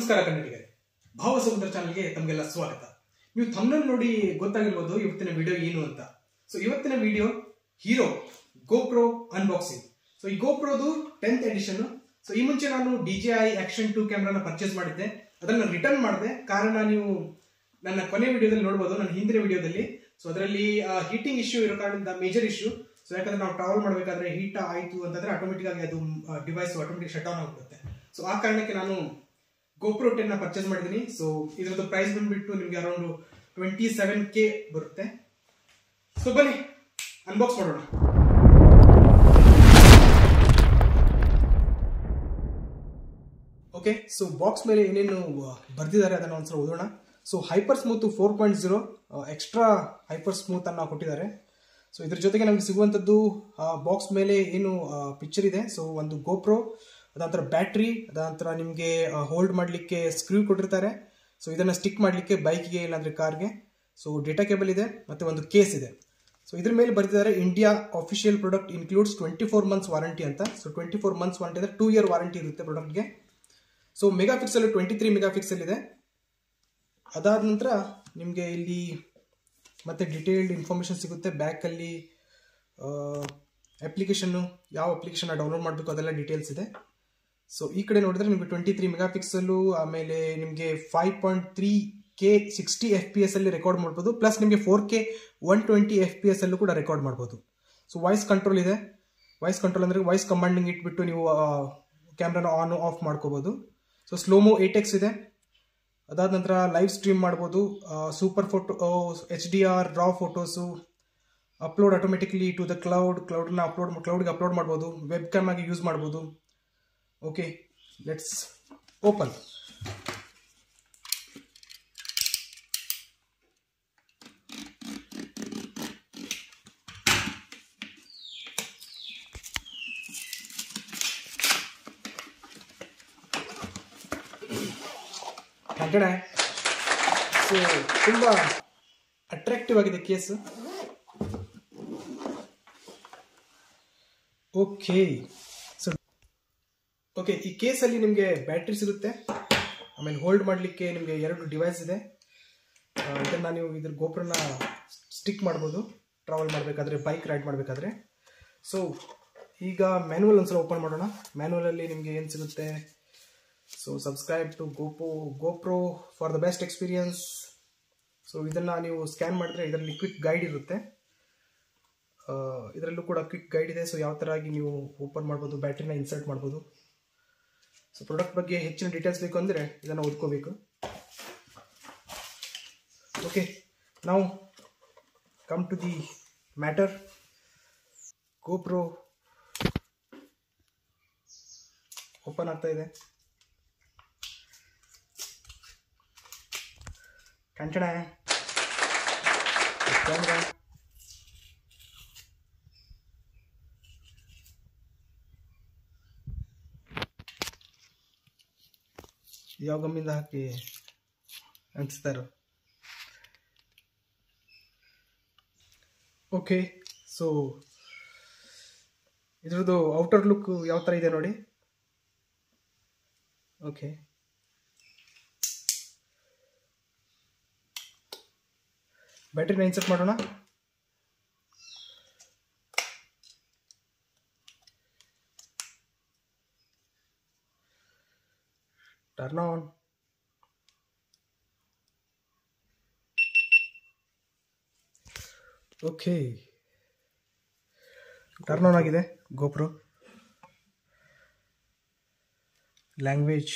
ನಮಸ್ಕಾರ ಕನ್ನಡಿಗರೇ ಭಾವ ಸಮುದ್ರ ಚಾನಲ್ಗೆ ತಮಗೆಲ್ಲ ಸ್ವಾಗತ ನೀವು ತಮ್ಮನಲ್ಲಿ ನೋಡಿ ಗೊತ್ತಾಗಿರ್ಬೋದು ಇವತ್ತಿನ ವಿಡಿಯೋ ಏನು ಅಂತ ಸೊ ಇವತ್ತಿನ video Hero GoPro unboxing so ಈ ಗೋಪ್ರೋದು ಟೆಂತ್ ಎಡಿಷನ್ ಸೊ ಈ ಮುಂಚೆ ನಾನು D J I action two ಕ್ಯಾಮ್ರಾನ ಪರ್ಚೇಸ್ ಮಾಡಿದ್ದೆ ಅದನ್ನ ರಿಟರ್ನ್ ಮಾಡಿದೆ ಕಾರಣ ನೀವು ನನ್ನ ಕೊನೆ ವಿಡಿಯೋದಲ್ಲಿ ನೋಡ್ಬೋದು ನನ್ನ ಹಿಂದಿನ ವಿಡಿಯೋದಲ್ಲಿ ಸೊ ಅದರಲ್ಲಿ ಹೀಟಿಂಗ್ ಇಶ್ಯೂ ಇರೋ ಕಾರಣದಿಂದ ಮೇಜರ್ ಇಶ್ಯೂ ಸೊ ಯಾಕಂದ್ರೆ ನಾವು ಟ್ರಾವೆಲ್ ಮಾಡಬೇಕಾದ್ರೆ ಹೀಟ್ ಆಯಿತು ಅಂತಂದ್ರೆ ಆಟೋಮೆಟಿಕ್ ಆಗಿ ಅದು ಡಿವೈಸ್ ಆಟೋಮೆಟಿಕ್ ಶಟ್ ಡೌನ್ ಆಗಿಬಿಡುತ್ತೆ ಸೊ ಆ ಕಾರಣಕ್ಕೆ ನಾನು ಗೋಪ್ರೋ ಟೆನ್ ನ ಪರ್ಚೇಸ್ ಮಾಡಿದ್ದೀನಿ ಸೊ ಇದರದ್ದು ಪ್ರೈಸ್ ಬಂದ್ಬಿಟ್ಟು ನಿಮ್ಗೆ ಅರೌಂಡ್ ಟ್ವೆಂಟಿ ಸೆವೆನ್ ಕೆ ಬರುತ್ತೆ ಸೊ ಬನ್ನಿ ಅನ್ಬಾಕ್ಸ್ ಮಾಡೋಣ ಓಕೆ ಸೊ ಬಾಕ್ಸ್ ಮೇಲೆ ಏನೇನು ಬರ್ದಿದ್ದಾರೆ ಅದನ್ನು ಒಂದ್ಸಲ ಓದೋಣ so hyper smooth four point zero extra hyper smooth ಅನ್ನ ಕೊಟ್ಟಿದ್ದಾರೆ ಸೊ ಇದ್ರ ಜೊತೆಗೆ ನಮಗೆ ಸಿಗುವಂಥದ್ದು ಬಾಕ್ಸ್ ಮೇಲೆ ಏನು ಪಿಕ್ಚರ್ ಇದೆ ಸೊ ಒಂದು ಗೋಪ್ರೋ ಅದಾಂತರ ಬ್ಯಾಟ್ರಿ ಅದಾಂತರ ನಿಮಗೆ ಹೋಲ್ಡ್ ಮಾಡಲಿಕ್ಕೆ ಸ್ಕ್ರೀವ್ ಕೊಟ್ಟಿರ್ತಾರೆ ಸೊ ಇದನ್ನು ಸ್ಟಿಕ್ ಮಾಡಲಿಕ್ಕೆ ಬೈಕ್ಗೆ ಇಲ್ಲಾಂದ್ರೆ ಕಾರ್ಗೆ ಸೊ ಡೇಟಾ ಕೇಬಲ್ ಇದೆ ಮತ್ತೆ ಒಂದು ಕೇಸ್ ಇದೆ ಸೊ ಇದ್ರ ಮೇಲೆ ಬರ್ತಿದ್ದಾರೆ India official product includes twenty four months warranty ಅಂತ so twenty four months warranty ಅಂದರೆ ಟೂ ಇಯರ್ ವಾರಂಟಿ ಇರುತ್ತೆ ಪ್ರಾಡಕ್ಟ್ಗೆ so megapixel twenty three megapixel ಇದೆ ಅದಾದ ನಂತರ ನಿಮಗೆ ಇಲ್ಲಿ ಮತ್ತೆ ಡಿಟೇಲ್ಡ್ ಇನ್ಫಾರ್ಮೇಷನ್ ಸಿಗುತ್ತೆ ಬ್ಯಾಕಲ್ಲಿ ಅಪ್ಲಿಕೇಶನ್ನು ಯಾವ ಅಪ್ಲಿಕೇಶನ್ ಡೌನ್ಲೋಡ್ ಮಾಡಬೇಕು ಅದೆಲ್ಲ ಡೀಟೇಲ್ಸ್ ಇದೆ ಸೊ ಈ ಕಡೆ ನೋಡಿದ್ರೆ ನಿಮಗೆ ಟ್ವೆಂಟಿ ತ್ರೀ ಮೆಗಾ ಪಿಕ್ಸೆಲ್ಲು ಆಮೇಲೆ ನಿಮಗೆ five point three K sixty F P S ಅಲ್ಲಿ ರೆಕಾರ್ಡ್ ಮಾಡ್ಬೋದು ಪ್ಲಸ್ ನಿಮಗೆ four K one twenty F P S ಅಲ್ಲೂ ಕೂಡ ರೆಕಾರ್ಡ್ ಮಾಡ್ಬೋದು ಸೊ ವಾಯ್ಸ್ ಕಂಟ್ರೋಲ್ ಇದೆ ವಾಯ್ಸ್ ಕಂಟ್ರೋಲ್ ಅಂದರೆ ವಾಯ್ಸ್ ಕಮಾಂಡಿಂಗ್ ಇಟ್ಬಿಟ್ಟು ನೀವು ಕ್ಯಾಮ್ರಾನ ಆನ್ ಆಫ್ ಮಾಡ್ಕೋಬೋದು ಸೊ ಸ್ಲೋಮೋ ಏಟೆಕ್ಸ್ ಇದೆ ಅದಾದ ನಂತರ ಲೈವ್ ಸ್ಟ್ರೀಮ್ ಮಾಡ್ಬೋದು super photo H D R raw photos upload automatically to the cloud ಕ್ಲೌಡ್ನ ಅಪ್ಲೋಡ್ ಕ್ಲೌಡ್ಗೆ ಅಪ್ಲೋಡ್ ಮಾಡ್ಬೋದು ವೆಬ್ ಕ್ಯಾಮ್ ಆಗಿ ಯೂಸ್ ಮಾಡ್ಬೋದು ಓಕೆ ಲೆಟ್ಸ್ ಓಪನ್ ಕಡೆ ಸೊ ತುಂಬ ಅಟ್ರಾಕ್ಟಿವ್ ಆಗಿದೆ ಕೇಸ್ ಓಕೆ ಸೊ ಓಕೆ ಈ ಕೇಸಲ್ಲಿ ನಿಮಗೆ ಬ್ಯಾಟ್ರಿ ಸಿಗುತ್ತೆ ಆಮೇಲೆ ಹೋಲ್ಡ್ ಮಾಡಲಿಕ್ಕೆ ನಿಮಗೆ ಎರಡು ಡಿವೈಸ್ ಇದೆ ಇದನ್ನು ನೀವು ಇದ್ರ ಗೋಪ್ರನ ಸ್ಟಿಕ್ ಮಾಡ್ಬೋದು ಟ್ರಾವೆಲ್ ಮಾಡಬೇಕಾದ್ರೆ ಬೈಕ್ ರೈಡ್ ಮಾಡಬೇಕಾದ್ರೆ ಸೊ ಈಗ ಮ್ಯಾನ್ಯಲ್ ಒಂದ್ಸಲ ಓಪನ್ ಮಾಡೋಣ ಮ್ಯಾನ್ಯಲಲ್ಲಿ ನಿಮಗೆ ಏನು ಸಿಗುತ್ತೆ so subscribe to GoPro GoPro for the best experience so ಇದನ್ನು ನೀವು ಸ್ಕ್ಯಾನ್ ಮಾಡಿದ್ರೆ ಇದರಲ್ಲಿ ಕ್ವಿಕ್ ಗೈಡ್ ಇರುತ್ತೆ ಇದರಲ್ಲೂ ಕೂಡ ಕ್ವಿಕ್ ಗೈಡ್ ಇದೆ ಸೊ ಯಾವ ಥರ ಆಗಿ ನೀವು ಓಪನ್ ಮಾಡ್ಬೋದು ಬ್ಯಾಟ್ರಿನ ಇನ್ಸರ್ಟ್ ಮಾಡ್ಬೋದು ಸೊ ಪ್ರಾಡಕ್ಟ್ ಬಗ್ಗೆ ಹೆಚ್ಚಿನ ಡೀಟೇಲ್ಸ್ ಬೇಕು ಅಂದರೆ ಇದನ್ನು ಓದ್ಕೋಬೇಕು ಓಕೆ ನಾವು come to the matter GoPro open ಆಗ್ತಾ ಇದೆ ಕಂಚಣ ಕ್ಯಾಮ್ರಾ ಯಾವ ಗಮ್ಮಿಂದ ಹಾಕಿ ಅಂಟಿಸ್ತಾರೋ ಓಕೆ ಸೊ ಇದ್ರದ್ದು ಔಟರ್ ಲುಕ್ ಯಾವ ಥರ ಇದೆ ನೋಡಿ ಓಕೆ ಬ್ಯಾಟ್ರಿನ ಇನ್ಸರ್ಟ್ ಮಾಡೋಣ turn on okay turn on ಆಗಿದೆ GoPro language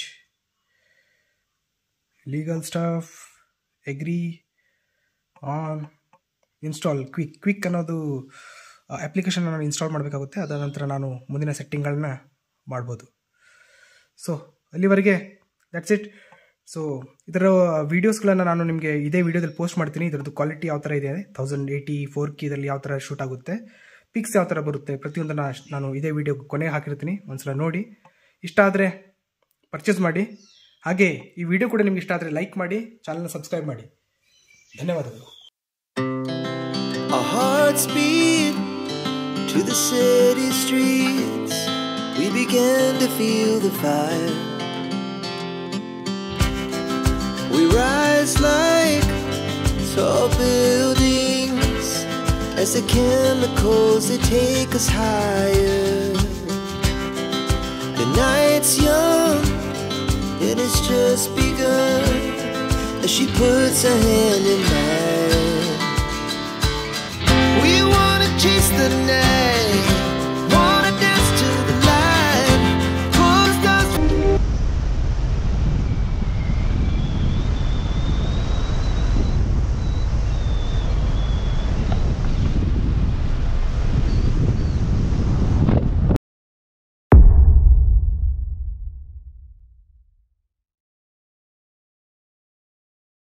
legal stuff agree on install Quik Quik ಅನ್ನೋದು ಅಪ್ಲಿಕೇಶನ್ ನಾನು ಇನ್ಸ್ಟಾಲ್ ಮಾಡಬೇಕಾಗುತ್ತೆ ಅದಾದ ನಂತರ ನಾನು ಮುಂದಿನ ಸೆಟ್ಟಿಂಗ್ಗಳನ್ನ ಮಾಡ್ಬೋದು ಸೊ ಅಲ್ಲಿವರೆಗೆ ದಟ್ಸ್ ಇಟ್ ಸೊ ಇದರ ವೀಡಿಯೋಸ್ಗಳನ್ನು ನಾನು ನಿಮಗೆ ಇದೇ ವಿಡಿಯೋದಲ್ಲಿ ಪೋಸ್ಟ್ ಮಾಡ್ತೀನಿ ಇದರದ್ದು ಕ್ವಾಲಿಟಿ ಯಾವ ಥರ ಇದೆ ತೌಸಂಡ್ ಏಯ್ಟಿ ಫೋರ್ ಕೆ ಇದರಲ್ಲಿ ಯಾವ ಥರ ಶೂಟ್ ಆಗುತ್ತೆ ಪಿಕ್ಸ್ ಯಾವ ಥರ ಬರುತ್ತೆ ಪ್ರತಿಯೊಂದನ್ನು ನಾನು ಇದೇ ವಿಡಿಯೋ ಕೊನೆಗೆ ಹಾಕಿರ್ತೀನಿ ಒಂದ್ಸಲ ನೋಡಿ ಇಷ್ಟ ಆದರೆ ಪರ್ಚೇಸ್ ಮಾಡಿ ಹಾಗೆ ಈ ವಿಡಿಯೋ ಕೂಡ ನಿಮ್ಗೆ ಇಷ್ಟ ಆದರೆ ಲೈಕ್ ಮಾಡಿ ಚಾನಲ್ನ ಸಬ್ಸ್ಕ್ರೈಬ್ ಮಾಡಿ ಧನ್ಯವಾದಗಳು Our hearts beat to the city streets. We began to feel the fire. rise like tall buildings as the chemicals they take us higher. The night's young, it has just begun as she puts her hand in mine. We wanna chase the night.